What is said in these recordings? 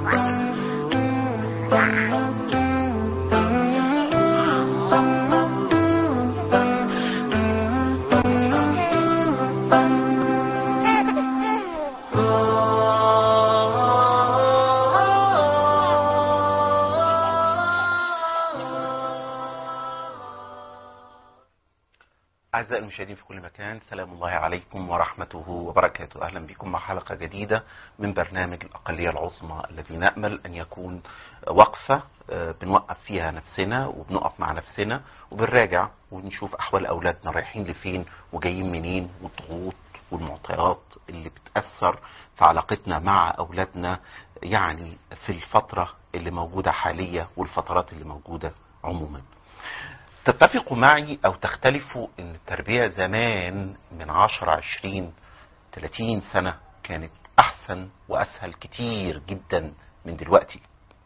أعزائي المشاهدين في كل مكان سلام الله عليكم ورحمته وبركاته أهلا بكم مع حلقة جديدة من برنامج الأقلية العظمى الذي نأمل أن يكون وقفة آه، بنوقف فيها نفسنا وبنقف مع نفسنا وبنراجع ونشوف أحوال أولادنا رايحين لفين وجايين منين والضغوط والمعطيات اللي بتأثر في علاقتنا مع أولادنا يعني في الفترة اللي موجودة حالية والفترات اللي موجودة عموما تتفقوا معي او تختلفوا ان التربية زمان من 10 20 30 سنة كانت احسن واسهل كتير جدا من دلوقتي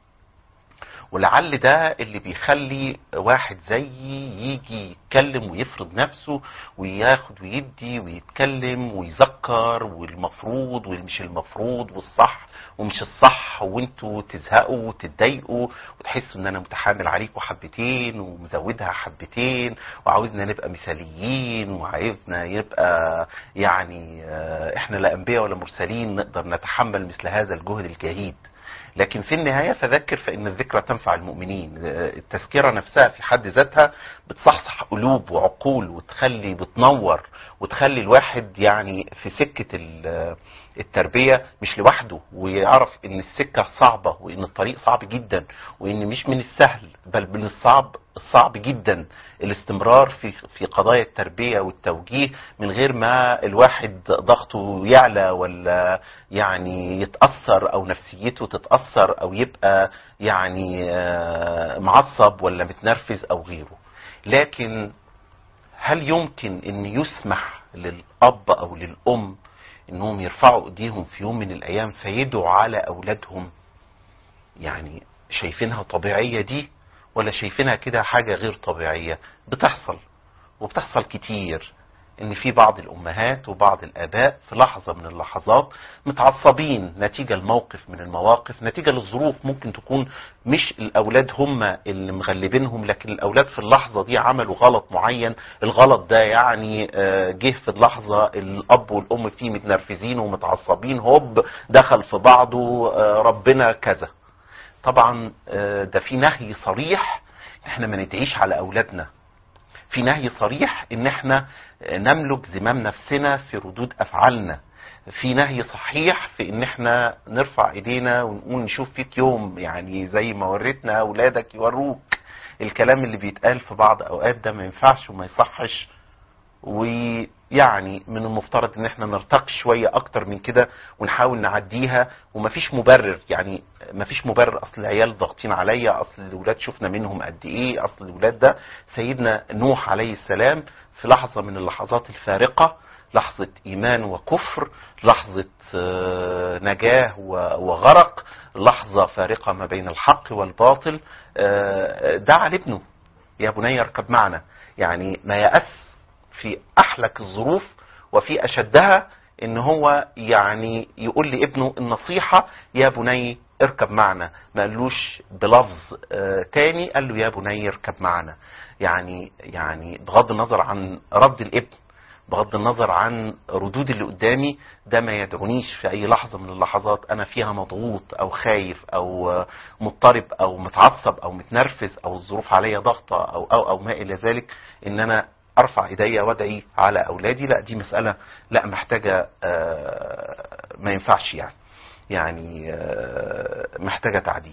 ولعل ده اللي بيخلي واحد زيي يجي يتكلم ويفرض نفسه وياخد ويدي ويتكلم ويذكر والمفروض والمش المفروض والصح ومش الصح وانتوا تزهقوا وتتضايقوا وتحسوا ان انا متحامل عليكم حبتين ومزودها حبتين وعاوزنا نبقى مثاليين وعايزنا يبقى يعني آه، احنا لا انبياء ولا مرسلين نقدر نتحمل مثل هذا الجهد الجهيد لكن في النهاية فذكر فإن الذكرى تنفع المؤمنين آه، التذكرة نفسها في حد ذاتها بتصحصح قلوب وعقول وتخلي بتنور وتخلي الواحد يعني في سكة ال- التربية مش لوحده ويعرف ان السكة صعبة وان الطريق صعب جدا وان مش من السهل بل من الصعب الصعب جدا الاستمرار في في قضايا التربية والتوجيه من غير ما الواحد ضغطه يعلى ولا يعني يتأثر او نفسيته تتأثر او يبقى يعني آه، معصب ولا متنرفز او غيره لكن هل يمكن ان يسمح للاب او للام انهم يرفعوا ايديهم في يوم من الايام فيدعوا على اولادهم يعني شايفينها طبيعية دي ولا شايفينها كده حاجة غير طبيعية بتحصل وبتحصل كتير ان في بعض الامهات وبعض الاباء في لحظة من اللحظات متعصبين نتيجة الموقف من المواقف نتيجة للظروف ممكن تكون مش الاولاد هم اللي مغلبينهم لكن الاولاد في اللحظة دي عملوا غلط معين الغلط ده يعني آه، جه في اللحظة الاب والام فيه متنرفزين ومتعصبين هوب دخل في بعضه آه، ربنا كذا طبعا آه، ده في نهي صريح احنا ما ندعيش على اولادنا في نهي صريح ان احنا نملك زمام نفسنا في ردود افعالنا في نهي صحيح في ان احنا نرفع ايدينا ونقول نشوف فيك يوم يعني زي ما وريتنا اولادك يوروك الكلام اللي بيتقال في بعض اوقات ده ما ينفعش وما يصحش ويعني من المفترض ان احنا نرتقي شوية اكتر من كده ونحاول نعديها ومفيش مبرر يعني مفيش مبرر اصل العيال ضاغطين عليا اصل الولاد شفنا منهم قد ايه اصل الولاد ده سيدنا نوح عليه السلام في لحظة من اللحظات الفارقة لحظة ايمان وكفر لحظة آه، نجاة و- وغرق لحظة فارقة ما بين الحق والباطل آه، دعا لابنه يا بني اركب معنا يعني ما يأس في احلك الظروف وفي اشدها ان هو يعني يقول لابنه النصيحة يا بني اركب معنا ما قالوش بلفظ آه، تاني قال له يا بني اركب معنا يعني يعني بغض النظر عن رد الابن بغض النظر عن ردود اللي قدامي ده ما يدعونيش في اي لحظة من اللحظات انا فيها مضغوط او خايف او آه، مضطرب او متعصب او متنرفز او الظروف عليا ضغطة او او او ما الى ذلك ان انا ارفع ايديا وادعي على اولادي لا دي مسألة لا محتاجة آه، ما ينفعش يعني يعني آه، محتاجة تعديل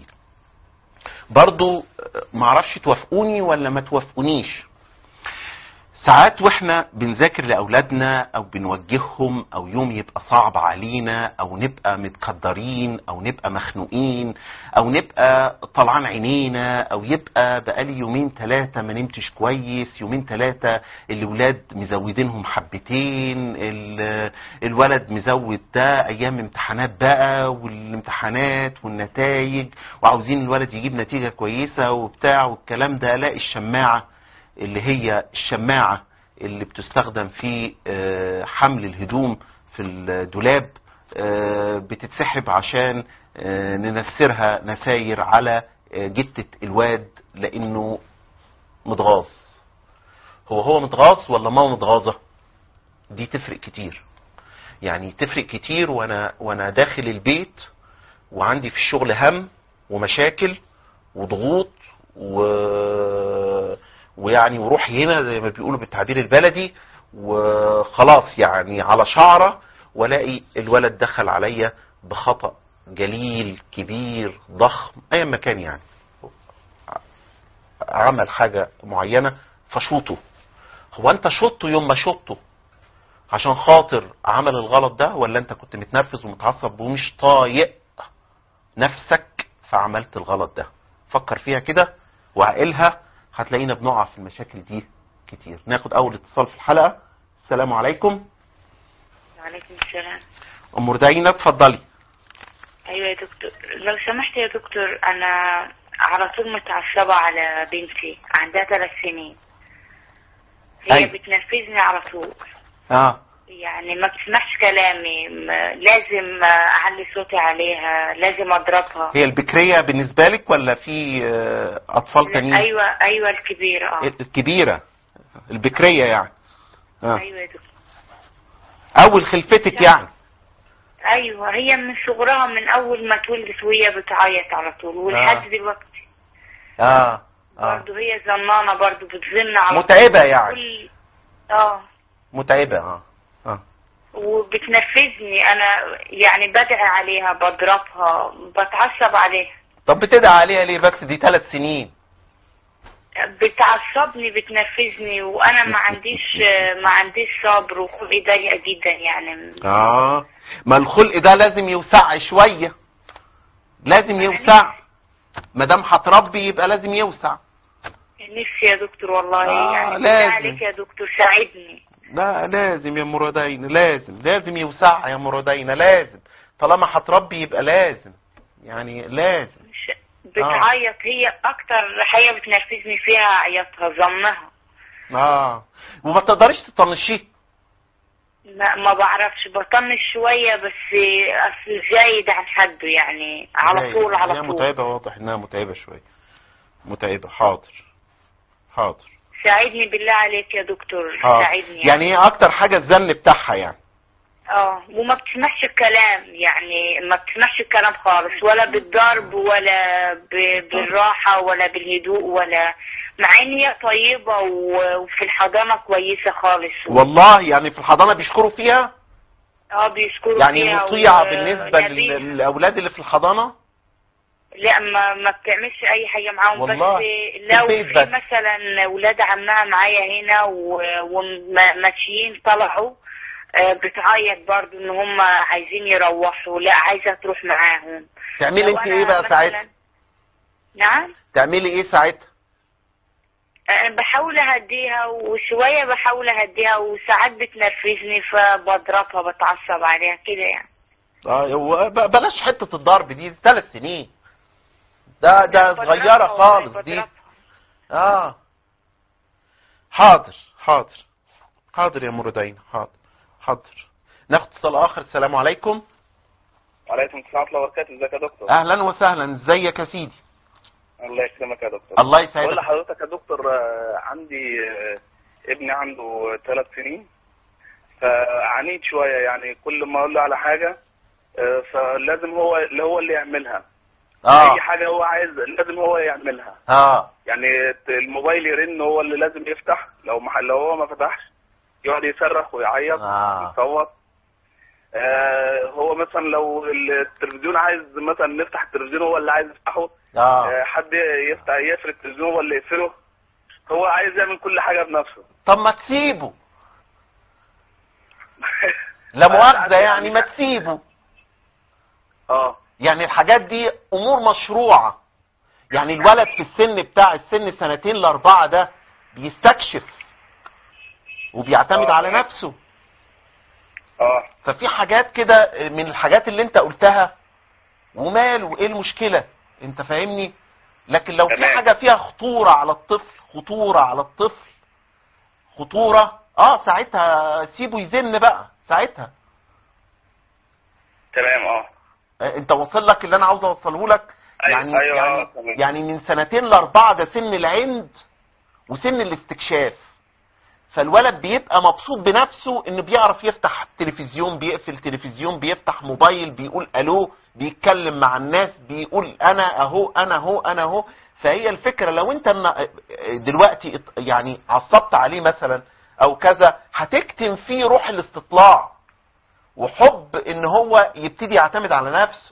برضو آه، معرفش توافقوني ولا ما توافقونيش ساعات واحنا بنذاكر لاولادنا او بنوجههم او يوم يبقى صعب علينا او نبقى متقدرين او نبقى مخنوقين او نبقى طلعان عينينا او يبقى بقالي يومين ثلاثة ما نمتش كويس يومين ثلاثة الولاد مزودينهم حبتين ال- الولد مزود ده ايام امتحانات بقى والامتحانات والنتائج وعاوزين الولد يجيب نتيجة كويسة وبتاع والكلام ده الاقي الشماعة اللي هي الشماعة اللي بتستخدم في آه، حمل الهدوم في الدولاب آه، بتتسحب عشان آه، ننسرها نساير على آه، جتة الواد لانه متغاظ هو هو متغاظ ولا ما متغاظة دي تفرق كتير يعني تفرق كتير وانا وانا داخل البيت وعندي في الشغل هم ومشاكل وضغوط و... ويعني وروح هنا زي ما بيقولوا بالتعبير البلدي وخلاص يعني على شعرة والاقي الولد دخل عليا بخطأ جليل كبير ضخم ايا ما كان يعني عمل حاجة معينة فشوطه هو انت شطه يوم ما شطه عشان خاطر عمل الغلط ده ولا انت كنت متنرفز ومتعصب ومش طايق نفسك فعملت الغلط ده فكر فيها كده وعقلها هتلاقينا بنقع في المشاكل دي كتير ناخد اول اتصال في الحلقة السلام عليكم وعليكم السلام ام ردينا اتفضلي ايوه يا دكتور لو سمحت يا دكتور انا على طول متعصبة على بنتي عندها ثلاث سنين هي أيوة. بتنرفزني على طول اه يعني ما بتسمعش كلامي م- لازم اعلي صوتي عليها لازم اضربها هي البكرية بالنسبة لك ولا في آه، اطفال تانيين ايوه ايوه الكبيرة اه الكبيرة البكرية يعني آه. ايوه يا دكتور اول خلفتك لا. يعني ايوه هي من صغرها من اول ما اتولدت وهي بتعيط على طول ولحد دلوقتي اه اه برضه هي زنانة برضه بتزن على متعبة طول. يعني. كل- اه متعبة اه اه وبتنرفزني انا يعني بدعي عليها بضربها بتعصب عليها طب بتدعي عليها ليه بس دي ثلاث سنين بتعصبني بتنرفزني وانا ما عنديش ما عنديش صبر وخلقي ضيق جدا يعني اه ما الخلق ده لازم يوسع شوية لازم يوسع ما دام هتربي يبقى لازم يوسع نفسي يا دكتور والله آه، يعني بالله لازم. عليك يا دكتور ساعدني لا لازم يا مرادين لازم لازم يوسع يا مرادين لازم طالما هتربي يبقى لازم يعني لازم مش بتعيط هي اكتر حاجه بتنرفزني فيها عيطها ظنها اه وما تقدريش تطنشيه ما, ما بعرفش بطنش شويه بس اصل زايد عن حده يعني على زي- طول على هي طول متعبة واضح انها متعبة شوية متعبة حاضر حاضر ساعدني بالله عليك يا دكتور حاضر ساعدني يعني ايه اكتر حاجة الزن بتاعها يعني اه وما بتسمعش الكلام يعني ما بتسمعش الكلام خالص ولا بالضرب ولا ب- بالراحة ولا بالهدوء ولا مع ان هي طيبة و- وفي الحضانة كويسة خالص والله يعني في الحضانة بيشكروا فيها اه بيشكروا يعني فيها مطيعة و- بالنسبة نبيهة. لل- للاولاد اللي في الحضانة لا ما ما بتعملش اي حاجه معاهم والله. بس في لو البيت في بس. مثلا ولاد عمها معايا هنا و- وماشيين طلعوا آه، بتعيط برضو ان هم عايزين يروحوا لا عايزه تروح معاهم تعملي لو انت أنا ايه بقى مثلاً- ساعتها نعم تعملي ايه ساعتها أنا بحاول اهديها وشويه بحاول اهديها وساعات بتنرفزني فبضربها بتعصب عليها كده يعني اه هو ب- بلاش حتة الضرب دي ثلاث سنين ده ده بضربها صغيرة والله، خالص دي بضربها. اه حاضر حاضر حاضر يا مرودين حاضر حاضر ناخد اتصال اخر السلام عليكم وعليكم السلام ورحمة الله وبركاته ازيك يا دكتور اهلا وسهلا ازيك يا سيدي الله يكرمك يا دكتور الله بقول يسعدك لحضرتك يا دكتور آه، عندي آه، ابني عنده ثلاث سنين فعنيد شوية يعني كل ما اقول له على حاجة آه، فلازم هو اللي هو اللي يعملها اه اي حاجة هو عايز لازم هو يعملها اه يعني الموبايل يرن هو اللي لازم يفتح لو ما لو هو ما فتحش يقعد يصرخ ويعيط اه يصوت آه هو مثلا لو التلفزيون عايز مثلا نفتح التلفزيون هو اللي عايز يفتحه اه آه، حد يفتح يقفل التلفزيون هو اللي يقفله هو عايز يعمل كل حاجة بنفسه طب ما تسيبه لا مؤاخذة يعني ما تسيبه اه يعني الحاجات دي امور مشروعة يعني الولد في السن بتاع السن سنتين لاربعة ده بيستكشف وبيعتمد آه. على نفسه اه ففي حاجات كده من الحاجات اللي انت قلتها وماله ايه المشكلة انت فاهمني لكن لو في تمام. حاجة فيها خطورة على الطفل خطورة على الطفل خطورة اه ساعتها سيبه يزن بقى ساعتها تمام اه آه، انت واصل لك اللي انا عاوز اوصله لك أيوة، يعني أيوة، يعني آه، تمام. يعني من سنتين لاربعه ده سن العند وسن الاستكشاف فالولد بيبقى مبسوط بنفسه انه بيعرف يفتح تلفزيون بيقفل تلفزيون بيفتح موبايل بيقول الو بيتكلم مع الناس بيقول انا اهو انا اهو انا اهو فهي الفكره لو انت النا- دلوقتي ات- يعني عصبت عليه مثلا او كذا هتكتم فيه روح الاستطلاع وحب ان هو يبتدي يعتمد على نفسه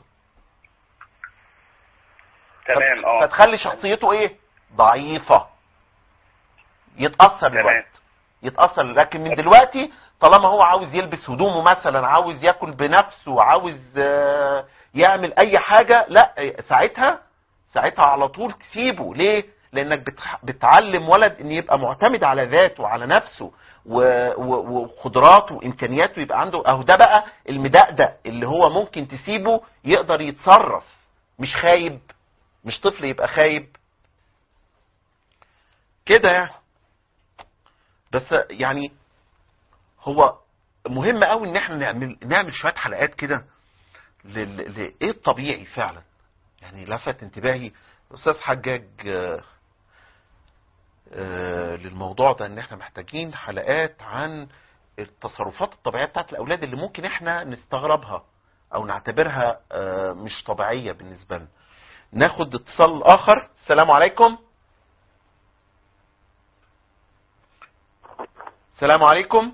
تمام اه فتخلي شخصيته ايه ضعيفة يتأثر تمام. الوقت يتأثر لكن من دلوقتي طالما هو عاوز يلبس هدومه مثلا عاوز ياكل بنفسه عاوز آه، يعمل اي حاجة لا آه، ساعتها ساعتها على طول تسيبه ليه لانك بتح- بتعلم ولد ان يبقى معتمد على ذاته وعلى نفسه و- و- وقدراته وامكانياته يبقى عنده اهو ده بقى المدقدق اللي هو ممكن تسيبه يقدر يتصرف مش خايب مش طفل يبقى خايب كده يعني بس يعني هو مهم قوي ان احنا نعمل نعمل شويه حلقات كده لل- لايه الطبيعي فعلا يعني لفت انتباهي استاذ حجاج آه، آه، للموضوع ده ان احنا محتاجين حلقات عن التصرفات الطبيعيه بتاعت الاولاد اللي ممكن احنا نستغربها او نعتبرها آه، مش طبيعيه بالنسبه لنا ناخد اتصال اخر السلام عليكم السلام عليكم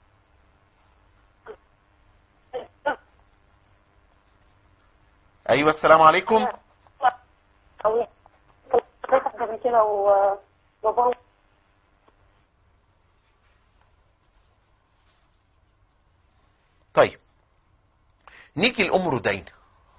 ايوه السلام عليكم أو حضرتك قبل كده وبابا طيب نيجي لأم ردينة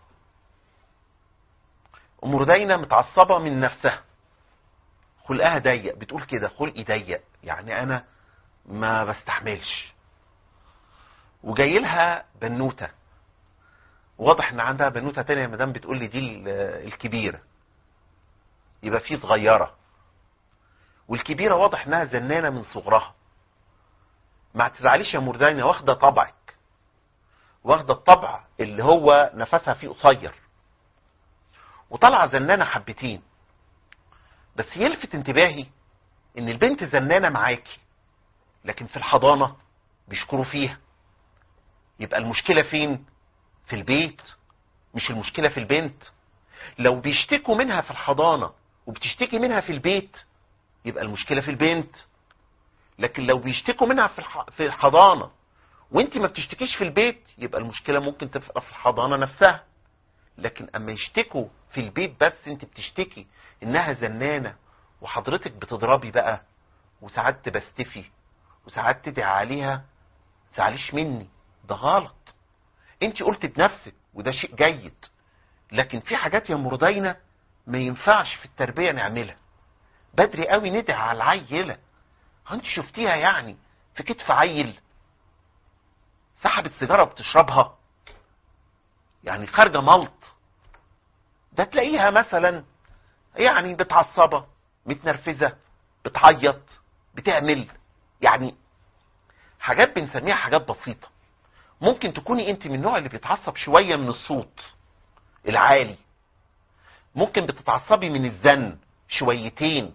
أم ردينة متعصبة من نفسها خلقها ضيق بتقول كده خلقي ضيق يعني أنا ما بستحملش وجاي لها بنوتة واضح ان عندها بنوتة تانية مدام بتقول لي دي ال- الكبيرة يبقى في صغيرة والكبيرة واضح انها زنانة من صغرها ما تزعليش يا مردانة واخدة طبعك واخدة الطبع اللي هو نفسها فيه قصير وطالعة زنانة حبتين بس يلفت انتباهي ان البنت زنانة معاكي لكن في الحضانة بيشكروا فيها يبقى المشكلة فين في البيت مش المشكلة في البنت لو بيشتكوا منها في الحضانة وبتشتكي منها في البيت يبقى المشكلة في البنت لكن لو بيشتكوا منها في الح- في الحضانة وانت ما بتشتكيش في البيت يبقى المشكلة ممكن تبقى في الحضانة نفسها لكن اما يشتكوا في البيت بس انت بتشتكي انها زنانة وحضرتك بتضربي بقى وساعات تبستفي وساعات تدعي عليها زعليش مني ده غلط انت قلت بنفسك وده شيء جيد لكن في حاجات يا مرضينا ما ينفعش في التربية نعملها بدري قوي ندعي على العيلة انت شفتيها يعني في كتف عيل سحبت سيجارة بتشربها يعني خارجة ملط ده تلاقيها مثلا يعني متعصبة متنرفزة بتعيط بتعمل يعني حاجات بنسميها حاجات بسيطة ممكن تكوني انت من النوع اللي بيتعصب شوية من الصوت العالي ممكن بتتعصبي من الزن شويتين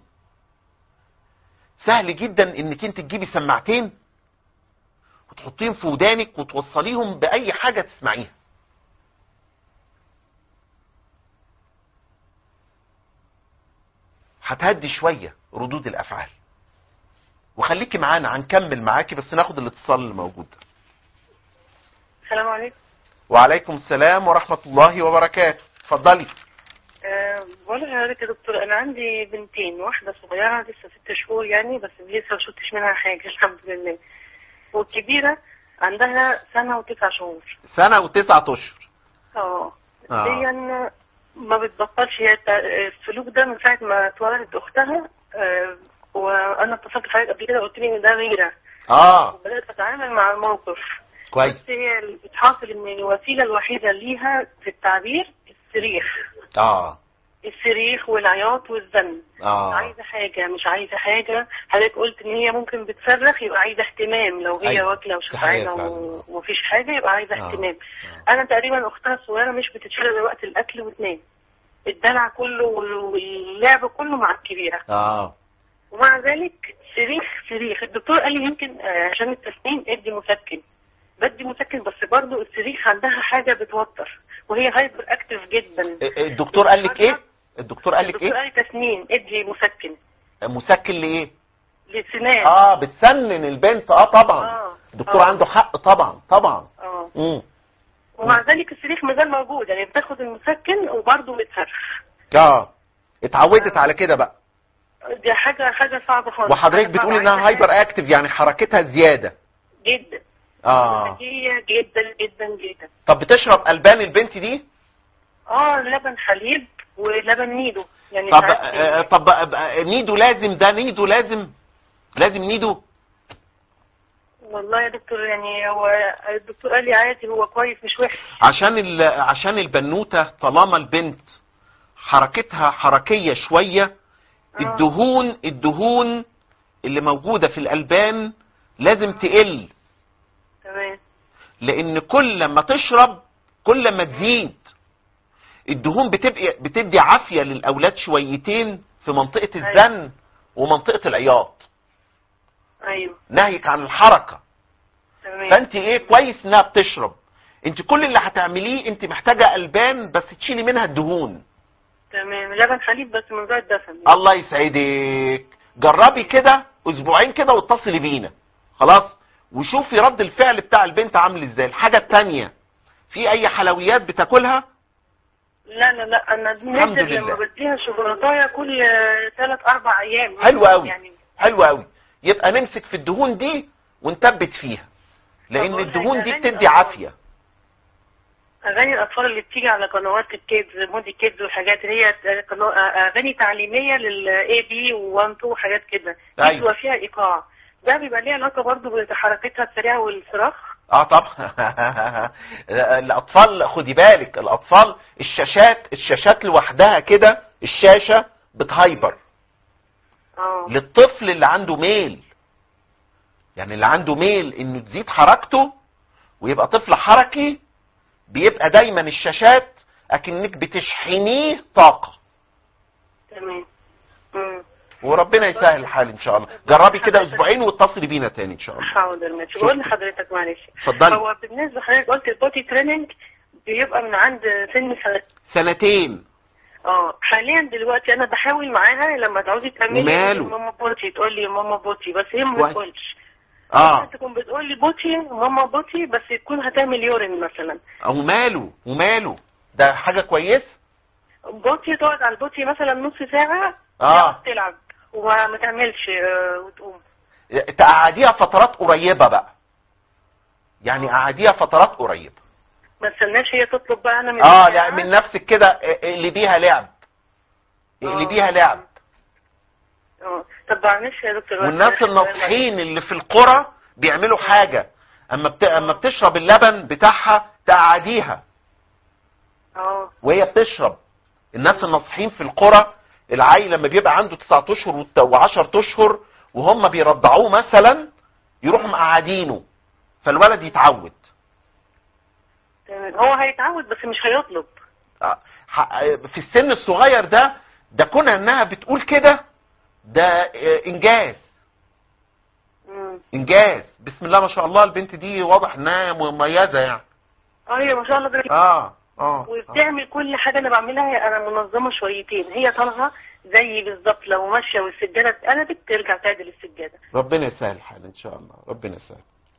سهل جدا انك انت تجيبي سماعتين وتحطيهم في ودانك وتوصليهم باي حاجة تسمعيها هتهدي شوية ردود الافعال وخليكي معانا هنكمل معاكي بس ناخد الاتصال اللي موجود ده السلام عليكم وعليكم السلام ورحمة الله وبركاته اتفضلي أه بقول لحضرتك يا دكتور انا عندي بنتين واحده صغيره لسه ست شهور يعني بس لسه ما شفتش منها حاجه الحمد لله والكبيره عندها سنه وتسع شهور سنة وتسعة اشهر اه آه. دي ما بتبطلش هي الت- السلوك ده من ساعه ما اتولدت اختها أه وانا اتصلت بحضرتك قبل كده قلت لي ان ده غيره اه وبدات اتعامل مع الموقف كويس بس هي اللي بتحاصل ان الوسيله الوحيده ليها في التعبير الصريخ اه الصريخ والعياط والزن مش اه عايزه حاجه مش عايزه حاجه حضرتك قلت ان هي ممكن بتصرخ يبقى عايزه اهتمام لو هي أيوة. واكله دي حقيقة وشبعانه فعلا. و- ومفيش حاجه يبقى عايزه آه. اهتمام آه. انا تقريبا اختها الصغيره مش بتتشرب وقت الاكل وتنام الدلع كله واللعب كله مع الكبيره اه ومع ذلك صريخ صريخ الدكتور قال لي يمكن آه، عشان التسنين ادي مسكن بدي مسكن بس برضو الصريخ عندها حاجه بتوتر وهي هايبر اكتف جدا الدكتور قال لك ايه الدكتور قال لك الدكتور ايه قال لي تسنين ادي مسكن مسكن لايه للسنان اه بتسنن البنت اه طبعا آه. الدكتور آه. عنده حق طبعا طبعا اه امم ومع ذلك الصريخ مازال موجود يعني بتاخد المسكن وبرضه بتصرخ اه اتعودت على كده بقى دي حاجه حاجه صعبه خالص وحضرتك حاجة بتقول صعبة. انها عايزة هايبر اكتف يعني حركتها زياده جدا اه ذكيه جدا جدا جدا طب بتشرب البان البنت دي اه لبن حليب ولبن نيدو يعني طب ساعات آه طب آه، نيدو لازم ده نيدو لازم لازم نيدو والله يا دكتور يعني هو الدكتور قال لي عادي هو كويس مش وحش عشان ال... عشان البنوته طالما البنت حركتها حركيه شويه آه. الدهون الدهون اللي موجوده في الالبان لازم تقل تمام لان كل ما تشرب كل ما تزيد الدهون بتبقى بتدي عافيه للاولاد شويتين في منطقه أيوة. الزن ومنطقه العياط ايوه ناهيك عن الحركه تمام فانت ايه كويس انها بتشرب انت كل اللي هتعمليه انت محتاجه البان بس تشيلي منها الدهون تمام لبن حليب بس من غير دسم الله يسعدك جربي كده اسبوعين كده واتصلي بينا خلاص وشوفي رد الفعل بتاع البنت عامل ازاي الحاجه التانية في اي حلويات بتاكلها لا لا لا انا الحمد نادر لما لله. بديها شوكولاتايه كل ثلاث اربع ايام حلو قوي يعني حلو قوي يبقى نمسك في الدهون دي ونثبت فيها لان طب الدهون دي أغاني بتدي الأطفال. عافيه اغاني الاطفال اللي بتيجي على قنوات الكيدز مودي كيدز والحاجات اللي هي قنو- اغاني تعليميه للاي بي و1 2 وحاجات كده دي أيوة. بتبقى فيها ايقاع ده بيبقى ليه علاقه برضه بحركتها السريعه والصراخ اه طبعا الاطفال خدي بالك الاطفال الشاشات الشاشات لوحدها كده الشاشه بتهايبر اه للطفل اللي عنده ميل يعني اللي عنده ميل انه تزيد حركته ويبقى طفل حركي بيبقى دايما الشاشات اكنك بتشحنيه طاقه تمام مم. وربنا يسهل الحال ان شاء الله جربي كده اسبوعين واتصلي بينا تاني ان شاء الله حاضر ماشي شكرا. بقول لحضرتك معلش اتفضلي. هو بالنسبه لحضرتك قلت البوتي تريننج بيبقى من عند سن سنه سنتين اه حاليا دلوقتي انا بحاول معاها لما تعوزي تعملي وماله؟ ماما بوتي تقول لي ماما بوتي بس هي ما كويس. بتقولش اه تكون بتقول لي بوتي ماما بوتي بس تكون هتعمل يورين مثلا وماله وماله ده حاجه كويسه بوتي تقعد على البوتي مثلا نص ساعه اه تقعد تلعب وما تعملش آه، وتقوم تقعديها فترات قريبه بقى يعني قعديها فترات قريبه ما استناش هي تطلب بقى انا من اه لا الساعة. من نفسك كده اللي بيها لعب اللي آه. بيها لعب اه طب معلش يا دكتور والناس الناصحين اللي في القرى بيعملوا حاجة اما بت... اما بتشرب اللبن بتاعها تقعديها اه وهي بتشرب الناس الناصحين في القرى العيل لما بيبقى عنده 9 اشهر و10 اشهر وهم بيرضعوه مثلا يروحوا مقعدينه فالولد يتعود تمام هو هيتعود بس مش هيطلب آه، ح- في السن الصغير ده ده كونها انها بتقول كده ده آه، انجاز مم. انجاز بسم الله ما شاء الله البنت دي واضح انها مميزه يعني اه هي ما شاء الله ده اه اه وبتعمل كل حاجه انا بعملها هي انا منظمه شويتين هي طالعه زي بالظبط لو ماشيه والسجاده اتقلبت ترجع تعدل السجاده ربنا يسهل الحال ان شاء الله ربنا يسهل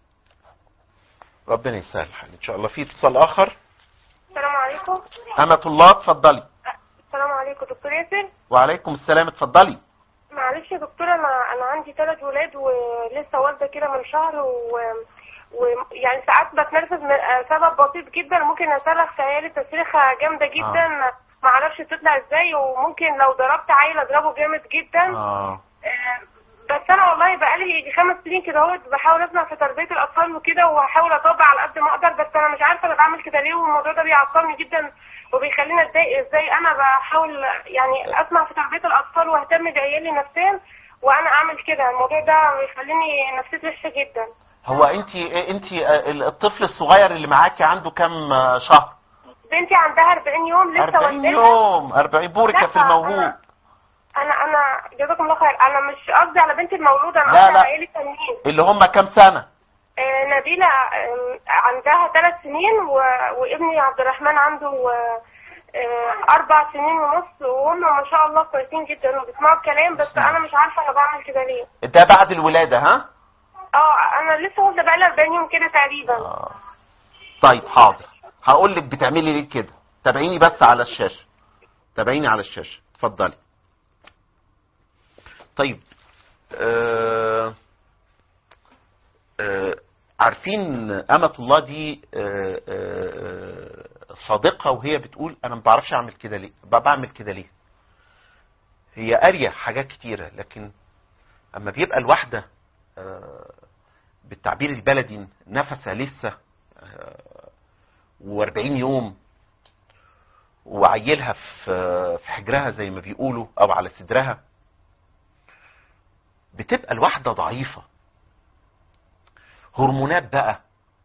ربنا يسهل الحال ان شاء الله في اتصال اخر السلام عليكم امة الله اتفضلي السلام عليكم دكتور ياسر وعليكم السلام اتفضلي معلش يا دكتور انا انا عندي ثلاث ولاد ولسه والده كده من شهر و ويعني ساعات بتنرفز من آه، سبب بسيط جدا ممكن اصرخ في عيالي تصريخه جامده جدا ما اعرفش تطلع ازاي وممكن لو ضربت عيل اضربه جامد جدا اه آه، بس بس انا والله بقالي خمس سنين كده اهوت بحاول اسمع في تربيه الاطفال وكده وهحاول اطبق على قد ما اقدر بس انا مش عارفه انا بعمل كده ليه والموضوع ده بيعصبني جدا وبيخليني اتضايق ازاي انا بحاول يعني اسمع في تربيه الاطفال واهتم بعيالي نفسيا وانا اعمل كده الموضوع ده بيخليني نفسيتي وحشه جدا هو انت انت الطفل الصغير اللي معاكي عنده كام شهر بنتي عندها 40 يوم لسه 40 والدتها يوم 40 بوركه في لا، الموهوب أنا- انا انا جزاكم الله خير انا مش قصدي على بنتي المولوده انا لا، قصدي لا. على عيالي التانيين اللي هم كام سنه آه، نبيلة آه، عندها ثلاث سنين و... وابني عبد الرحمن عنده آه، آه، أربع سنين ونص وهم ما شاء الله كويسين جدا وبيسمعوا الكلام بس أنا مش عارفة أنا بعمل كده ليه ده بعد الولاده ها اه أنا لسه واخدة بقالي 40 يوم كده تقريبا آه. طيب حاضر هقول لك بتعملي ليه كده تابعيني بس على الشاشه تابعيني على الشاشه اتفضلي طيب آه آه عارفين أمة الله دي آه آه صادقة وهي بتقول أنا ما بعرفش أعمل كده ليه ب- بعمل كده ليه هي قارية حاجات كتيرة لكن أما بيبقى الواحدة آه بالتعبير البلدي نفسها لسه و40 يوم وعيلها في في حجرها زي ما بيقولوا او على صدرها بتبقى الواحده ضعيفه هرمونات بقى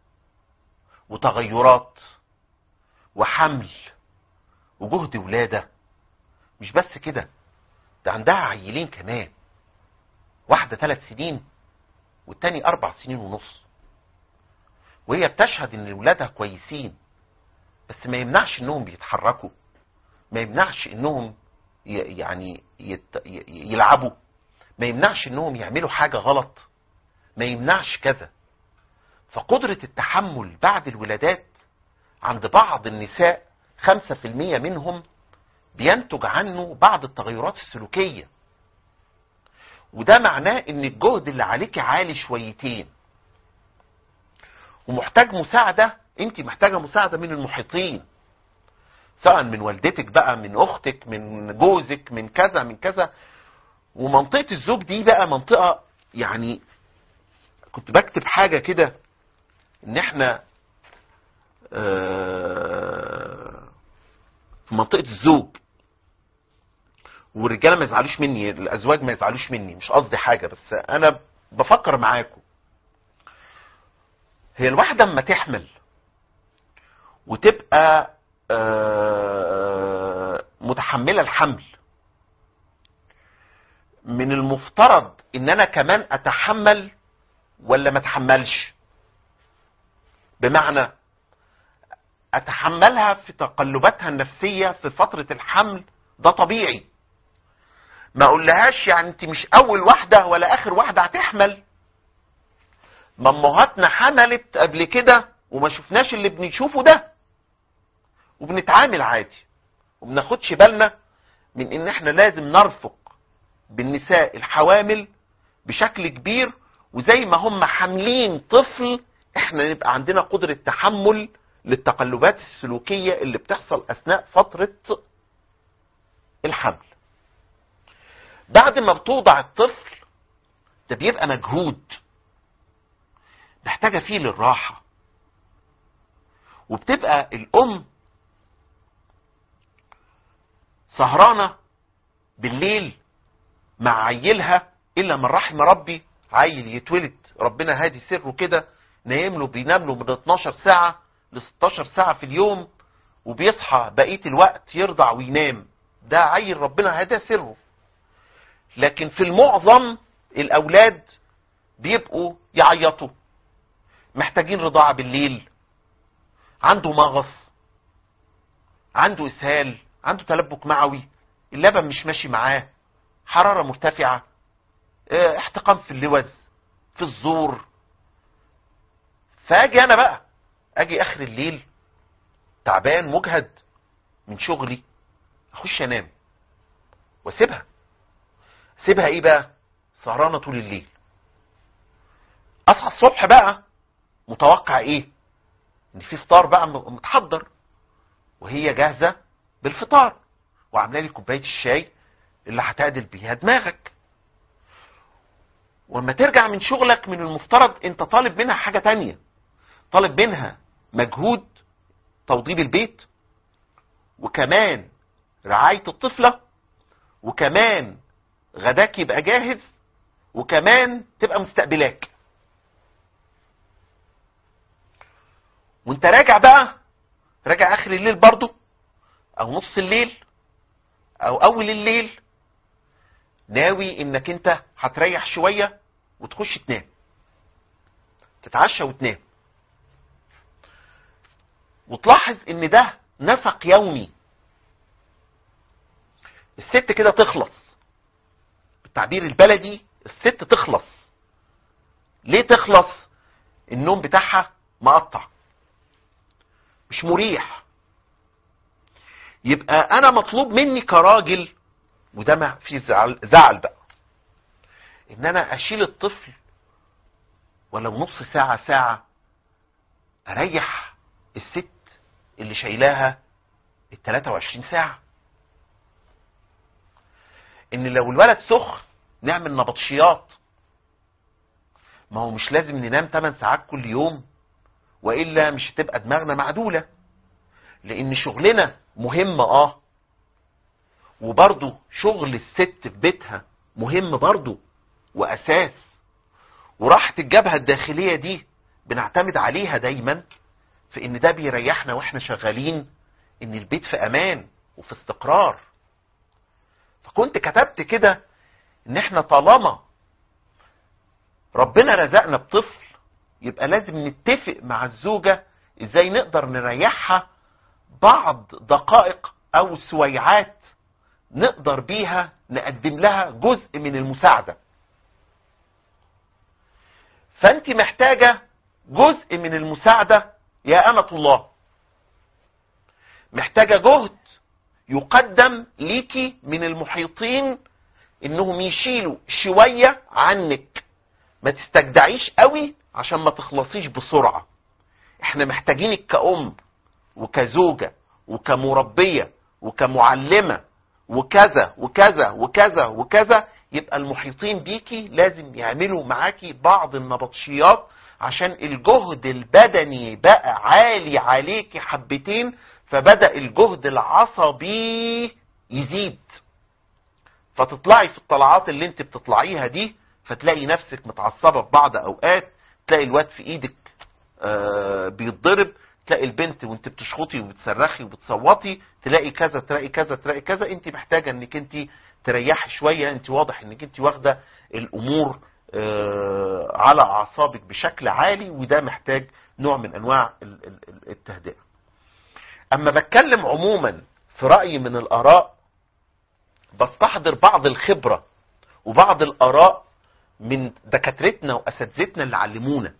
وتغيرات وحمل وجهد ولاده مش بس كده ده عندها عيلين كمان واحده ثلاث سنين والتاني اربع سنين ونص وهي بتشهد ان ولادها كويسين بس ما يمنعش انهم بيتحركوا ما يمنعش انهم ي- يعني يت... ي- يلعبوا ما يمنعش انهم يعملوا حاجة غلط ما يمنعش كذا فقدرة التحمل بعد الولادات عند بعض النساء 5% منهم بينتج عنه بعض التغيرات السلوكية وده معناه ان الجهد اللي عليك عالي شويتين ومحتاج مساعدة انت محتاجة مساعدة من المحيطين سواء من والدتك بقى من اختك من جوزك من كذا من كذا ومنطقة الزوج دي بقى منطقة يعني كنت بكتب حاجة كده ان احنا آه، في منطقة الزوج والرجاله ما يزعلوش مني الازواج ما يزعلوش مني مش قصدي حاجة بس انا بفكر معاكم هي الواحدة اما تحمل وتبقى آه، متحملة الحمل من المفترض ان انا كمان اتحمل ولا ما اتحملش بمعنى اتحملها في تقلباتها النفسية في فترة الحمل ده طبيعي ما اقولهاش يعني انت مش اول واحدة ولا اخر واحدة هتحمل ما امهاتنا حملت قبل كده وما شفناش اللي بنشوفه ده وبنتعامل عادي وبناخدش بالنا من ان احنا لازم نرفق بالنساء الحوامل بشكل كبير وزي ما هم حاملين طفل احنا نبقى عندنا قدرة تحمل للتقلبات السلوكية اللي بتحصل اثناء فترة الحمل بعد ما بتوضع الطفل ده بيبقى مجهود محتاجة فيه للراحة وبتبقى الأم سهرانة بالليل مع عيلها إلا من رحم ربي عيل يتولد ربنا هادي سره كده نايم له بينام له من 12 ساعة ل 16 ساعة في اليوم وبيصحى بقية الوقت يرضع وينام ده عيل ربنا هدى سره لكن في المعظم الأولاد بيبقوا يعيطوا محتاجين رضاعة بالليل عنده مغص عنده اسهال عنده تلبك معوي اللبن مش ماشي معاه حرارة مرتفعة اه، احتقان في اللوز في الزور فاجي انا بقى اجي اخر الليل تعبان مجهد من شغلي اخش انام واسيبها سيبها ايه بقى سهرانة طول الليل اصحى الصبح بقى متوقع ايه ان في فطار بقى م- متحضر وهي جاهزة بالفطار وعامله لي كوباية الشاي اللي هتعدل بيها دماغك ولما ترجع من شغلك من المفترض انت طالب منها حاجة تانية طالب منها مجهود توضيب البيت وكمان رعاية الطفلة وكمان غداك يبقى جاهز وكمان تبقى مستقبلاك وانت راجع بقى راجع اخر الليل برضو او نص الليل او اول الليل ناوي انك انت هتريح شوية وتخش تنام تتعشى وتنام وتلاحظ ان ده نسق يومي الست كده تخلص بالتعبير البلدي الست تخلص ليه تخلص النوم بتاعها مقطع مش مريح يبقى انا مطلوب مني كراجل وده ما في زعل, زعل بقى ان انا اشيل الطفل ولو نص ساعة ساعة اريح الست اللي شايلاها ال 23 ساعة ان لو الولد سخن نعمل نبطشيات ما هو مش لازم ننام 8 ساعات كل يوم وإلا مش هتبقى دماغنا معدولة لان شغلنا مهم اه وبرضه شغل الست في بيتها مهم برضه واساس وراحة الجبهة الداخلية دي بنعتمد عليها دايما في ان ده بيريحنا واحنا شغالين ان البيت في امان وفي استقرار فكنت كتبت كده ان احنا طالما ربنا رزقنا بطفل يبقى لازم نتفق مع الزوجة ازاي نقدر نريحها بعض دقائق او سويعات نقدر بيها نقدم لها جزء من المساعدة فانت محتاجة جزء من المساعدة يا أمة الله محتاجة جهد يقدم ليكي من المحيطين انهم يشيلوا شوية عنك ما تستجدعيش قوي عشان ما تخلصيش بسرعة احنا محتاجينك كأم وكزوجة وكمربية وكمعلمة وكذا وكذا وكذا وكذا يبقى المحيطين بيكي لازم يعملوا معاكي بعض النبطشيات عشان الجهد البدني بقى عالي عليكي حبتين فبدأ الجهد العصبي يزيد فتطلعي في الطلعات اللي انت بتطلعيها دي فتلاقي نفسك متعصبة في بعض اوقات تلاقي الواد في ايدك آه بيتضرب تلاقي البنت وانت بتشخطي وبتصرخي وبتصوتي تلاقي كذا تلاقي كذا تلاقي كذا انت محتاجة انك انت تريحي شوية انت واضح انك انت واخدة الامور آه على اعصابك بشكل عالي وده محتاج نوع من انواع التهدئة اما بتكلم عموما في رأي من الاراء بستحضر بعض الخبرة وبعض الاراء من دكاترتنا واساتذتنا اللي علمونا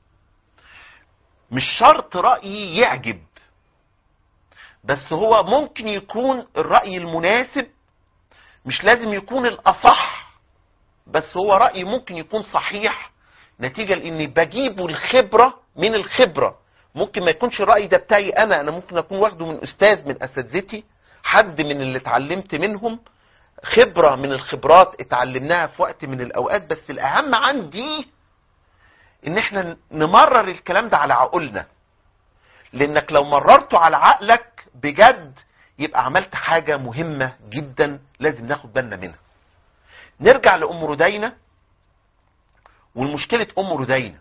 مش شرط رأيي يعجب بس هو ممكن يكون الرأي المناسب مش لازم يكون الأصح بس هو رأي ممكن يكون صحيح نتيجة لاني بجيبه الخبرة من الخبرة ممكن ما يكونش الرأي ده بتاعي انا انا ممكن اكون واخده من استاذ من اساتذتي حد من اللي اتعلمت منهم خبرة من الخبرات اتعلمناها في وقت من الاوقات بس الاهم عندي ان احنا نمرر الكلام ده على عقولنا لانك لو مررته على عقلك بجد يبقى عملت حاجة مهمة جدا لازم ناخد بالنا منها نرجع لأم ردينة والمشكلة أم ردينة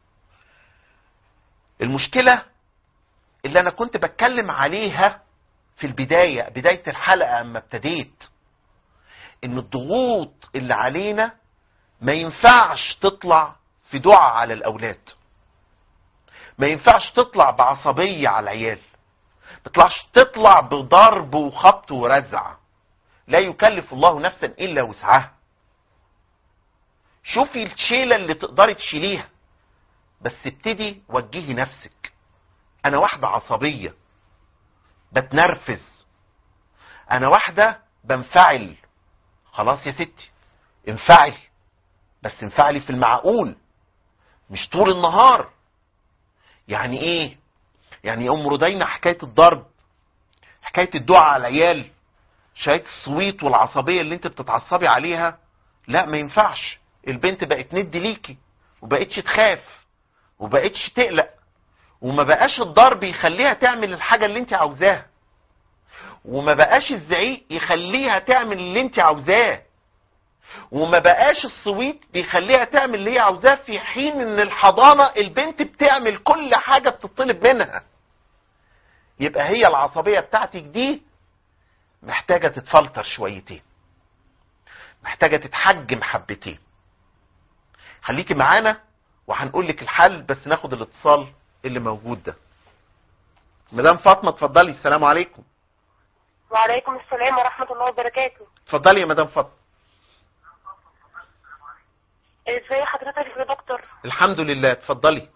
المشكلة اللي أنا كنت بتكلم عليها في البداية بداية الحلقة أما ابتديت إن الضغوط اللي علينا ما ينفعش تطلع في دعاء على الأولاد ما ينفعش تطلع بعصبية على العيال ما تطلعش تطلع بضرب وخبط ورزع لا يكلف الله نفسا إلا وسعها شوفي الشيلة اللي تقدري تشيليها بس ابتدي وجهي نفسك انا واحدة عصبية بتنرفز انا واحدة بنفعل خلاص يا ستي انفعل بس انفعلي في المعقول مش طول النهار يعني ايه يعني يا ام ردينا حكاية الضرب حكاية الدعاء على العيال شايف الصويت والعصبية اللي انت بتتعصبي عليها لا ما ينفعش البنت بقت ند ليكي وبقتش تخاف وبقتش تقلق وما بقاش الضرب يخليها تعمل الحاجة اللي انت عاوزاها وما بقاش الزعيق يخليها تعمل اللي انت عاوزاه وما بقاش الصويت بيخليها تعمل اللي هي عاوزاه في حين ان الحضانة البنت بتعمل كل حاجة بتطلب منها يبقى هي العصبية بتاعتك دي محتاجة تتفلتر شويتين محتاجة تتحجم حبتين خليكي معانا وهنقول لك الحل بس ناخد الاتصال اللي موجود ده مدام فاطمة اتفضلي السلام عليكم وعليكم السلام ورحمة الله وبركاته اتفضلي يا مدام فاطمة ازاي حضرتك يا دكتور الحمد لله اتفضلي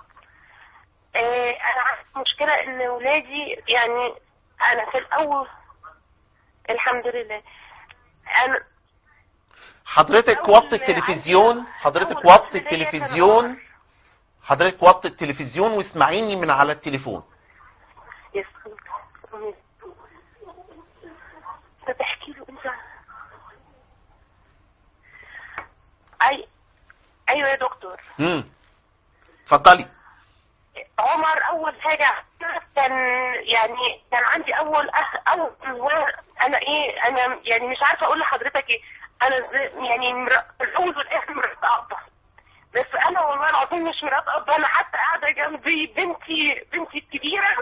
آه انا عندي مشكلة ان ولادي يعني انا في الاول الحمد لله انا حضرتك أول وطي ما التلفزيون عندي- حضرتك أول وطي طفل ليا كان التلفزيون عمر. حضرتك وطي التلفزيون واسمعيني من على التليفون يسخن انت تحكي له انت اي ايوه يا دكتور امم اتفضلي عمر اول حاجه كان يعني كان عندي اول أخ اول هو انا ايه انا يعني مش عارفه اقول لحضرتك ايه انا ز- يعني مر- في الاول والاخر مرات اب بس انا والله العظيم مش مرات اب انا حتى قاعده جنبي بنتي بنتي الكبيره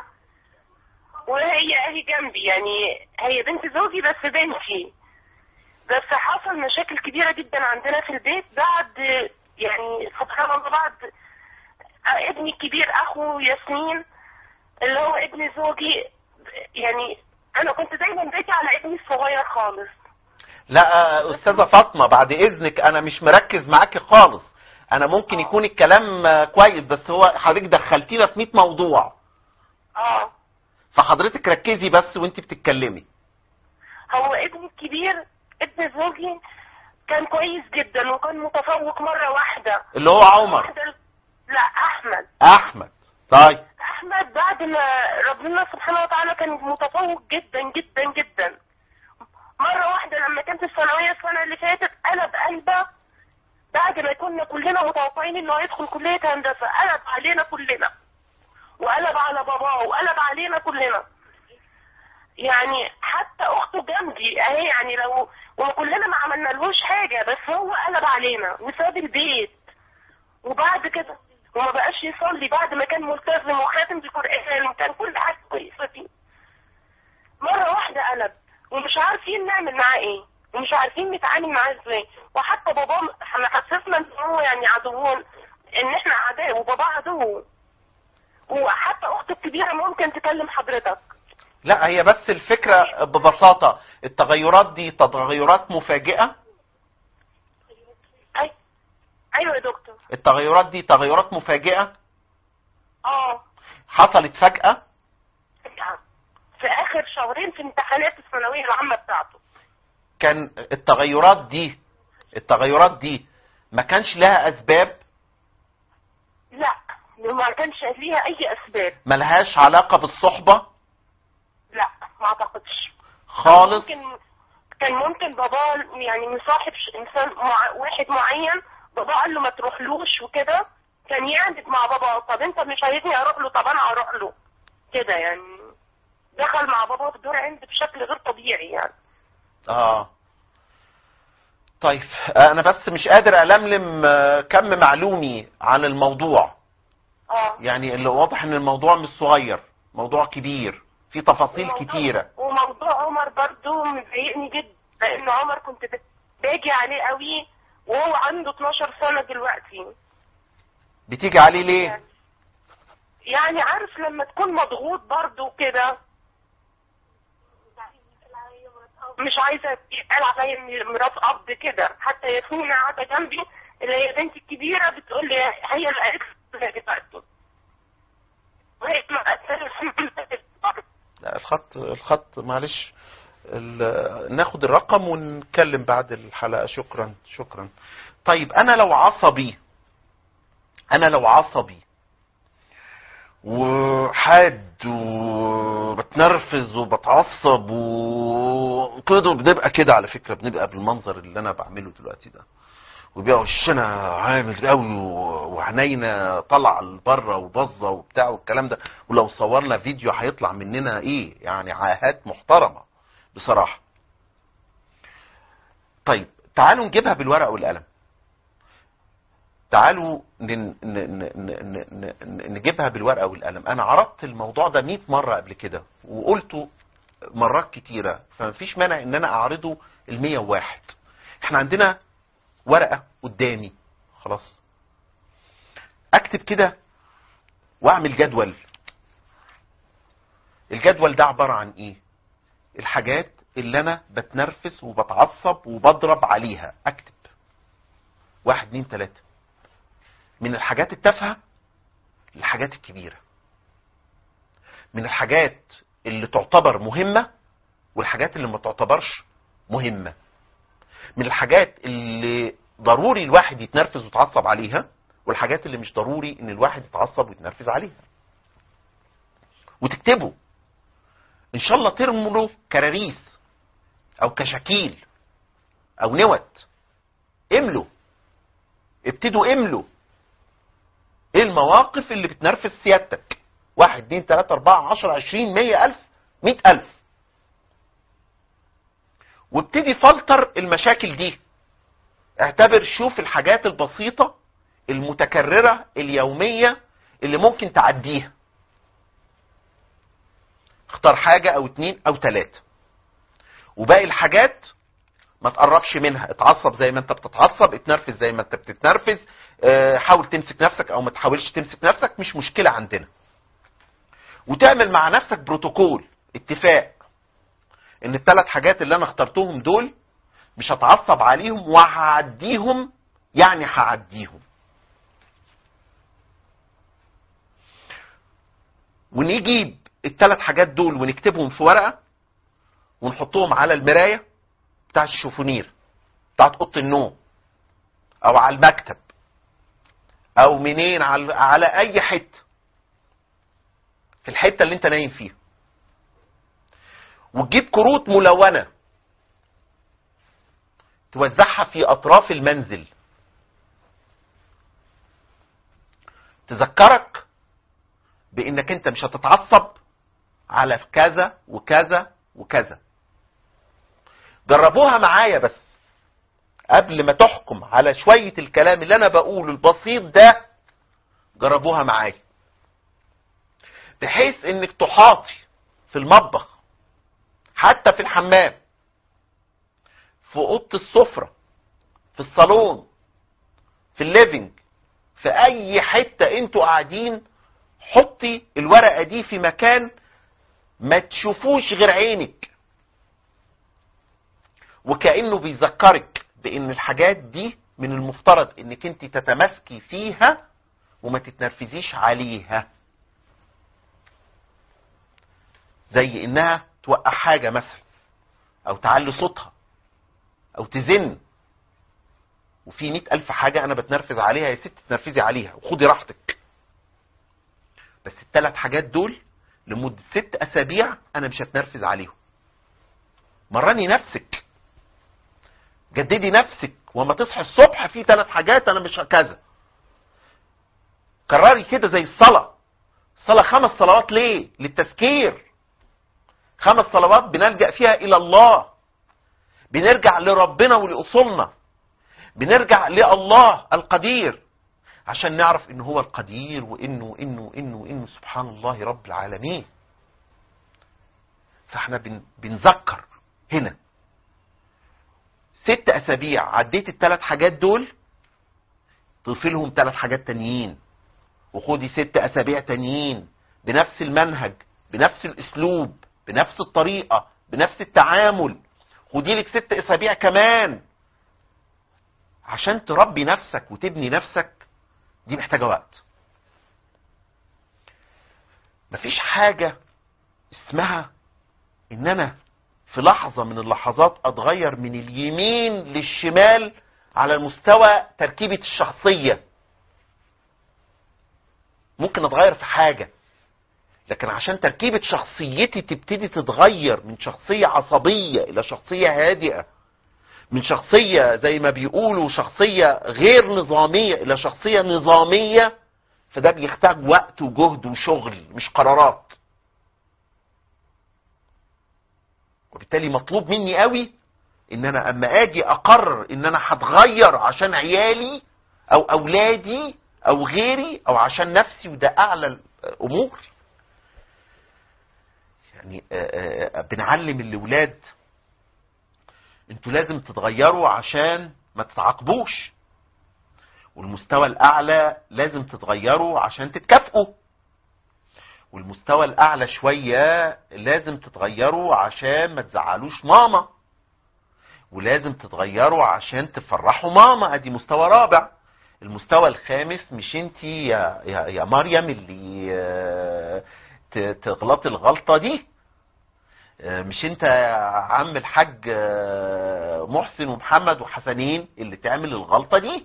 وهي اهي جنبي يعني هي بنت زوجي بس بنتي بس حصل مشاكل كبيره جدا عندنا في البيت بعد يعني سبحان الله بعد ابني الكبير اخو ياسمين اللي هو ابن زوجي يعني انا كنت دايما باجي على ابني الصغير خالص لا استاذه فاطمه بعد اذنك انا مش مركز معاكي خالص انا ممكن يكون الكلام آه، كويس بس هو حضرتك دخلتينا في 100 موضوع اه فحضرتك ركزي بس وانت بتتكلمي هو ابني الكبير ابن زوجي كان كويس جدا وكان متفوق مرة واحدة اللي هو عمر واحدة لا احمد احمد طيب احمد بعد ما ربنا سبحانه وتعالى كان متفوق جدا جدا جدا مرة واحدة لما كان في الثانوية السنة اللي فاتت قلب قلبه بعد ما كنا كلنا متوقعين انه هيدخل كلية هندسة قلب علينا كلنا وقلب على باباه وقلب علينا كلنا يعني حتى اخته جنبي اهي يعني لو وكلنا ما عملنا لهوش حاجة بس هو قلب علينا وساب البيت وبعد كده وما بقاش يصلي بعد ما كان ملتزم وخاتم بالقرآن وكان كل حاجة كويسة فيه مرة واحدة قلب ومش عارفين نعمل معاه ايه ومش عارفين نتعامل معاه ازاي وحتى باباه احنا حسسنا ان هو يعني عدوون ان احنا اعداء وباباه عدو وحتى اخته الكبيرة ممكن تكلم حضرتك لا هي بس الفكرة ببساطة التغيرات دي تغيرات مفاجئة أي... ايوه يا دكتور التغيرات دي تغيرات مفاجئة اه حصلت فجأة في اخر شهرين في امتحانات الثانوية العامة بتاعته كان التغيرات دي التغيرات دي ما كانش لها اسباب لا ما كانش ليها اي اسباب ملهاش علاقة بالصحبة لا ما اعتقدش خالص ممكن كان ممكن بابا يعني مصاحب ش- انسان مع واحد معين بابا قال له ما تروحلوش وكده كان يعند مع بابا طب انت مش عايزني اروح له طب انا هروح له كده يعني دخل مع بابا في دور عند بشكل غير طبيعي يعني اه طيب انا بس مش قادر الملم آه، كم معلومي عن الموضوع اه يعني اللي واضح ان الموضوع مش صغير موضوع كبير في تفاصيل وموضوع- كتيرة وموضوع عمر برضو مضايقني جدا لان عمر كنت ب- باجي عليه قوي وهو عنده 12 سنة دلوقتي بتيجي عليه ليه يعني عارف لما تكون مضغوط برضو كده مش عايزة يتقال عليا إني مرات أب كده حتى ياسمين قاعدة جنبي اللي هي بنتي الكبيرة بتقول لي هي اللي قالت لي بتاعته وهي ما قالت لا الخط الخط معلش ال- ناخد الرقم ونتكلم بعد الحلقة شكرا شكرا طيب انا لو عصبي انا لو عصبي وحاد وبتنرفز وبتعصب وكده بنبقى كده على فكرة بنبقى بالمنظر اللي انا بعمله دلوقتي ده ويبقى وشنا عامل قوي وعينينا طالعه لبره وبظه وبتاع والكلام ده ولو صورنا فيديو هيطلع مننا ايه يعني عاهات محترمه بصراحه طيب تعالوا نجيبها بالورقه والقلم تعالوا ن- ن- ن- ن- ن- ن- نجيبها بالورقه والقلم انا عرضت الموضوع ده 100 مره قبل كده وقلته مرات كتيره فمفيش مانع ان انا اعرضه ال 101 احنا عندنا ورقه قدامي خلاص اكتب كده واعمل جدول الجدول ده عباره عن ايه الحاجات اللي انا بتنرفز وبتعصب وبضرب عليها اكتب واحد اتنين تلاته من الحاجات التافهه للحاجات الكبيره من الحاجات اللي تعتبر مهمه والحاجات اللي ما تعتبرش مهمه من الحاجات اللي ضروري الواحد يتنرفز ويتعصب عليها والحاجات اللي مش ضروري ان الواحد يتعصب ويتنرفز عليها وتكتبوا ان شاء الله ترموا كراريس او كشاكيل او نوت املوا ابتدوا املوا ايه المواقف اللي بتنرفز سيادتك واحد اتنين تلاتة اربعة عشر عشرين مية الف مية الف وابتدي فلتر المشاكل دي اعتبر شوف الحاجات البسيطة المتكررة اليومية اللي ممكن تعديها اختار حاجة او اتنين او تلاتة وباقي الحاجات ما تقربش منها اتعصب زي ما انت بتتعصب اتنرفز زي ما انت بتتنرفز اه، حاول تمسك نفسك او ما تحاولش تمسك نفسك مش مشكلة عندنا وتعمل مع نفسك بروتوكول اتفاق ان الثلاث حاجات اللي انا اخترتهم دول مش هتعصب عليهم وهعديهم يعني هعديهم ونجيب الثلاث حاجات دول ونكتبهم في ورقة ونحطهم على المراية بتاع الشوفونير بتاعت اوضه النوم او على المكتب او منين على, على اي حته في الحته اللي انت نايم فيها وتجيب كروت ملونه توزعها في اطراف المنزل تذكرك بانك انت مش هتتعصب على كذا وكذا وكذا جربوها معايا بس قبل ما تحكم على شوية الكلام اللي انا بقوله البسيط ده جربوها معايا بحيث انك تحاطي في المطبخ حتى في الحمام في اوضه السفرة في الصالون في الليفينج في اي حتة انتوا قاعدين حطي الورقة دي في مكان ما تشوفوش غير عينك وكأنه بيذكرك بان الحاجات دي من المفترض انك انت تتمسكي فيها وما تتنرفزيش عليها زي انها توقع حاجة مثلا او تعلي صوتها او تزن وفي مئة الف حاجة انا بتنرفز عليها يا ست تنرفزي عليها وخدي راحتك بس الثلاث حاجات دول لمدة ست اسابيع انا مش هتنرفز عليهم مرني نفسك جددي نفسك وما تصحي الصبح في ثلاث حاجات انا مش كذا كرري كده زي الصلاة الصلاة خمس صلوات ليه للتذكير خمس صلوات بنلجأ فيها الى الله بنرجع لربنا ولأصولنا بنرجع لله القدير عشان نعرف ان هو القدير وانه انه انه انه سبحان الله رب العالمين فاحنا بن بنذكر هنا ست اسابيع عديت الثلاث حاجات دول ضيفي لهم ثلاث حاجات تانيين وخدي ست اسابيع تانيين بنفس المنهج بنفس الاسلوب بنفس الطريقة بنفس التعامل خدي لك ست اسابيع كمان عشان تربي نفسك وتبني نفسك دي محتاجة وقت مفيش حاجة اسمها ان انا في لحظة من اللحظات اتغير من اليمين للشمال على مستوى تركيبة الشخصية ممكن اتغير في حاجة لكن عشان تركيبة شخصيتي تبتدي تتغير من شخصية عصبية الى شخصية هادئة من شخصية زي ما بيقولوا شخصية غير نظامية الى شخصية نظامية فده بيحتاج وقت وجهد وشغل مش قرارات وبالتالي مطلوب مني قوي ان انا اما اجي اقرر ان انا هتغير عشان عيالي او اولادي او غيري او عشان نفسي وده اعلى الامور يعني آه، آه، بنعلم الاولاد انتوا لازم تتغيروا عشان ما تتعاقبوش والمستوى الاعلى لازم تتغيروا عشان تتكافئوا والمستوى الاعلى شوية لازم تتغيروا عشان ما تزعلوش ماما ولازم تتغيروا عشان تفرحوا ماما ادي مستوى رابع المستوى الخامس مش انت يا, يا, يا مريم اللي آه، ت- تغلطي الغلطة دي آه، مش انت يا عم الحاج آه، محسن ومحمد وحسنين اللي تعمل الغلطة دي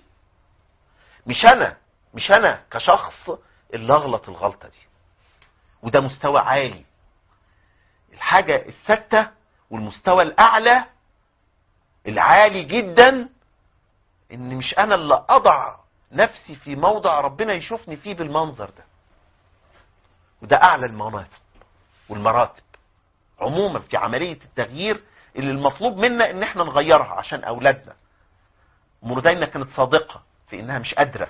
مش انا مش انا كشخص اللي اغلط الغلطة دي وده مستوى عالي الحاجة الستة والمستوى الاعلى العالي جدا ان مش انا اللي اضع نفسي في موضع ربنا يشوفني فيه بالمنظر ده وده اعلى المناطق والمراتب عموما في عملية التغيير اللي المطلوب منا ان احنا نغيرها عشان اولادنا مردينا كانت صادقة في انها مش قادرة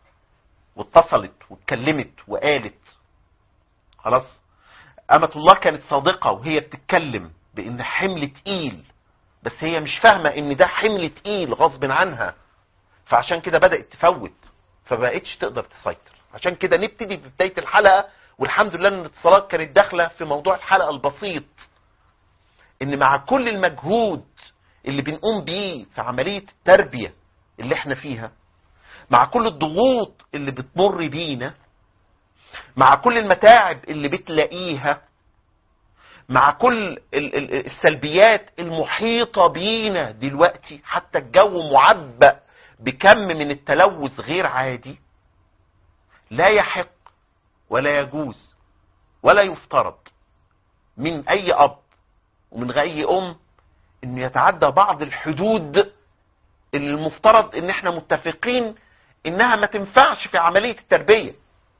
واتصلت واتكلمت وقالت خلاص أمة الله كانت صادقة وهي بتتكلم بان حمل تقيل بس هي مش فاهمة ان ده حمل تقيل غصب عنها فعشان كده بدأت تفوت فبقتش تقدر تسيطر عشان كده نبتدي في بداية الحلقة والحمد لله ان الاتصالات كانت داخلة في موضوع الحلقة البسيط ان مع كل المجهود اللي بنقوم بيه في عملية التربية اللي احنا فيها مع كل الضغوط اللي بتمر بينا مع كل المتاعب اللي بتلاقيها مع كل ال- ال- السلبيات المحيطة بينا دلوقتي حتى الجو معبأ بكم من التلوث غير عادي لا يحق ولا يجوز ولا يفترض من اي اب ومن اي ام انه يتعدى بعض الحدود اللي المفترض ان احنا متفقين انها ما تنفعش في عملية التربية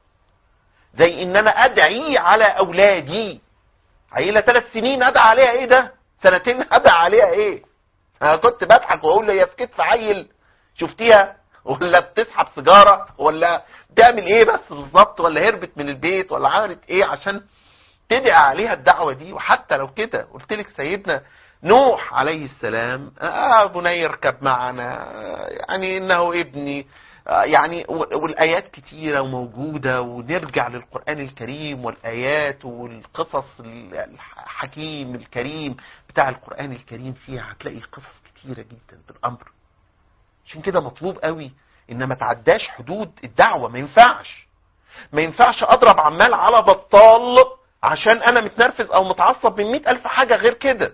زي ان انا ادعي على اولادي عيلة ثلاث سنين ادعى عليها ايه ده سنتين ادعى عليها ايه انا كنت بضحك واقول له يا في كتف عيل شفتيها ولا بتسحب سيجاره ولا بتعمل ايه بس بالظبط ولا هربت من البيت ولا عملت ايه عشان تدعي عليها الدعوه دي وحتى لو كده قلت لك سيدنا نوح عليه السلام آه بني اركب معنا آه، يعني انه ابني آه، يعني و- والايات كتيره وموجوده ونرجع للقران الكريم والايات والقصص الحكيم الكريم بتاع القران الكريم فيها هتلاقي قصص كتيره جدا بالامر عشان كده مطلوب قوي ان ما تعداش حدود الدعوة ما ينفعش ما ينفعش اضرب عمال على بطال عشان انا متنرفز او متعصب من مئة الف حاجة غير كده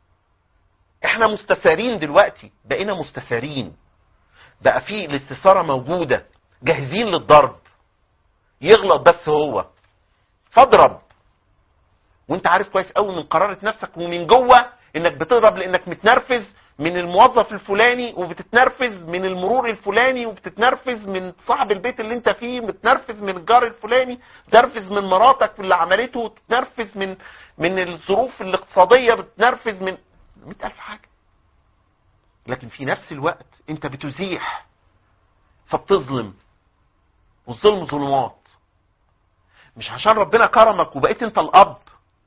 احنا مستثارين دلوقتي بقينا مستثارين بقى في الاستثارة موجودة جاهزين للضرب يغلط بس هو فاضرب وانت عارف كويس قوي من قرارة نفسك ومن جوه انك بتضرب لانك متنرفز من الموظف الفلاني وبتتنرفز من المرور الفلاني وبتتنرفز من صاحب البيت اللي انت فيه بتتنرفز من الجار الفلاني بتتنرفز من مراتك اللي عملته وتتنرفز من من الظروف الاقتصادية بتتنرفز من مئة ألف حاجة لكن في نفس الوقت انت بتزيح فبتظلم والظلم ظلمات مش عشان ربنا كرمك وبقيت انت الاب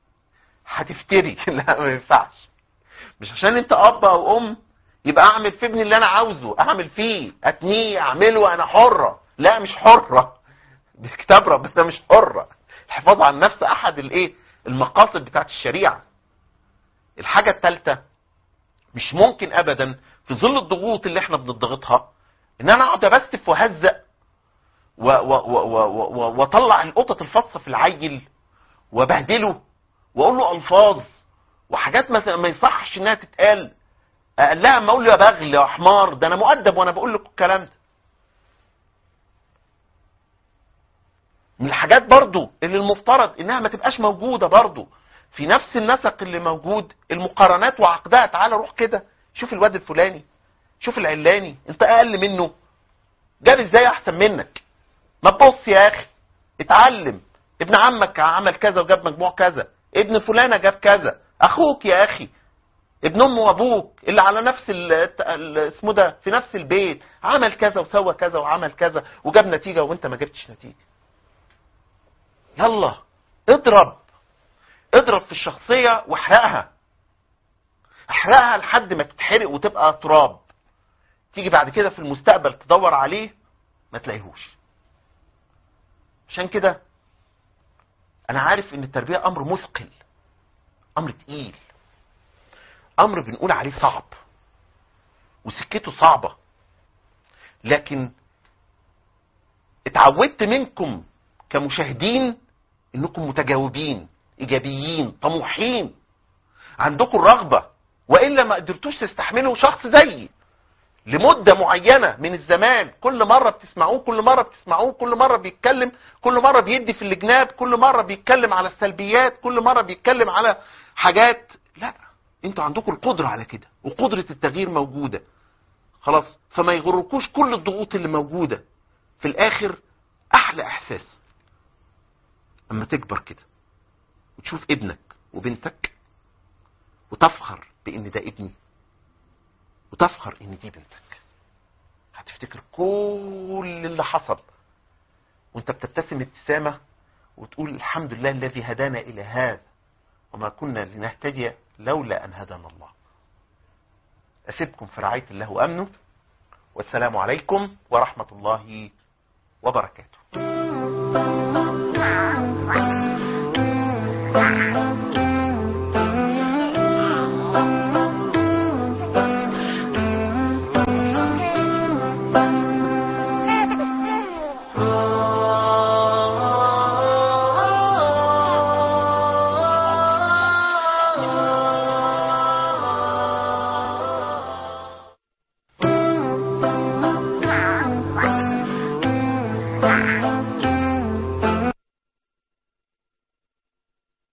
هتفتري لا ما ينفعش مش عشان انت اب او ام يبقى اعمل في ابني اللي انا عاوزه اعمل فيه اتنيه اعمله انا حرة لا مش حرة بكتاب ربنا مش حرة الحفاظ عن النفس احد الايه المقاصد بتاعت الشريعة الحاجة الثالثة مش ممكن ابدا في ظل الضغوط اللي احنا بنضغطها ان انا اقعد ابستف وهزق و- و- و- و- و- واطلع القطط الفطسه في العيل وبهدله واقول له الفاظ وحاجات ما ما يصحش انها تتقال قال لها اما اقول له يا بغل يا حمار ده انا مؤدب وانا بقول لك الكلام ده من الحاجات برضو اللي المفترض انها ما تبقاش موجودة برضو في نفس النسق اللي موجود المقارنات وعقدها تعالى روح كده شوف الواد الفلاني شوف العلاني انت اقل منه جاب ازاي احسن منك ما تبص يا اخي اتعلم ابن عمك عمل كذا وجاب مجموع كذا ابن فلانة جاب كذا اخوك يا اخي ابن ام وابوك اللي على نفس ال- ال- اسمه ده في نفس البيت عمل كذا وسوى كذا وعمل كذا وجاب نتيجة وانت ما جبتش نتيجة يلا اضرب اضرب في الشخصية واحرقها احرقها لحد ما تتحرق وتبقى تراب تيجي بعد كده في المستقبل تدور عليه ما تلاقيهوش عشان كده انا عارف ان التربية امر مثقل امر تقيل امر بنقول عليه صعب وسكته صعبة لكن اتعودت منكم كمشاهدين انكم متجاوبين ايجابيين طموحين عندكم الرغبة والا ما قدرتوش تستحملوا شخص زيي لمدة معينة من الزمان كل مرة بتسمعوه كل مرة بتسمعوه كل مرة بيتكلم كل مرة بيدي في الجناب كل مرة بيتكلم على السلبيات كل مرة بيتكلم على حاجات لا انتوا عندكم القدرة على كده وقدرة التغيير موجودة خلاص فما يغركوش كل الضغوط اللي موجودة في الاخر احلى احساس اما تكبر كده وتشوف ابنك وبنتك وتفخر بان ده ابني وتفخر ان دي بنتك هتفتكر كل اللي حصل وانت بتبتسم ابتسامة وتقول الحمد لله الذي هدانا الى هذا وما كنا لنهتدي لولا ان هدانا الله اسيبكم في رعاية الله وامنه والسلام عليكم ورحمة الله وبركاته